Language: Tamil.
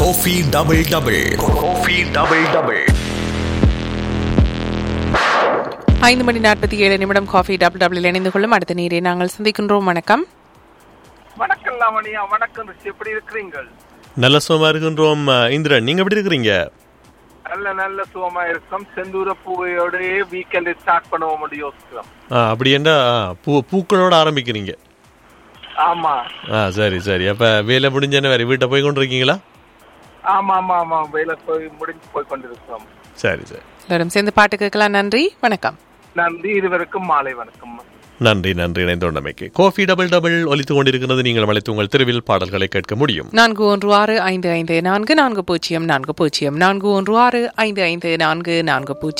Kofi double double coffee double double ஐந்து மணி நாற்பத்தி ஏழு நிமிடம் காஃபி டபுள் டபுள் இணைந்து கொள்ளும் அடுத்த நீரை நாங்கள் சந்திக்கின்றோம் வணக்கம் வணக்கம் லாவணியா வணக்கம் ரிஷி எப்படி இருக்கிறீங்கள் நல்ல சுகமா இருக்கின்றோம் அஹ், இந்திரன் நீங்க எப்படி இருக்கிறீங்க நல்ல நல்ல சுகமா இருக்கும் செந்தூர பூவையோடய வீக்கெண்ட் ஸ்டார்ட் பண்ணுவோம் யோசிக்கிறோம் ஆ, அப்படி என்ன ஆ, பூ பூக்களோட ஆரம்பிக்கிறீங்க ஆமா ஆ சரி சரி அப்ப வேலை முடிஞ்சன வேற வீட்டை போய் கொண்டு இருக்கீங்களா ஆமா ஆமா ஆமா வேலை போய் முடிஞ்சு போய் கொண்டிருக்கிறோம் சரி சரி எல்லாரும் சேர்ந்து பாட்டு கேட்கலாம் நன்றி வணக்கம் நன்றி இருவருக்கும் மாலை வணக்கம் நன்றி நன்றி இணைந்தோண்டமைக்கு கோஃபி டபுள் டபுள் ஒலித்து கொண்டிருக்கிறது நீங்கள் அழைத்து உங்கள் தெருவில் பாடல்களை கேட்க முடியும் நான்கு ஒன்று ஆறு ஐந்து ஐந்து நான்கு நான்கு பூஜ்ஜியம் நான்கு பூஜ்ஜியம் நான்கு ஒன்று ஆறு ஐந்து ஐந்து நான்கு நான்கு பூஜ்ஜியம்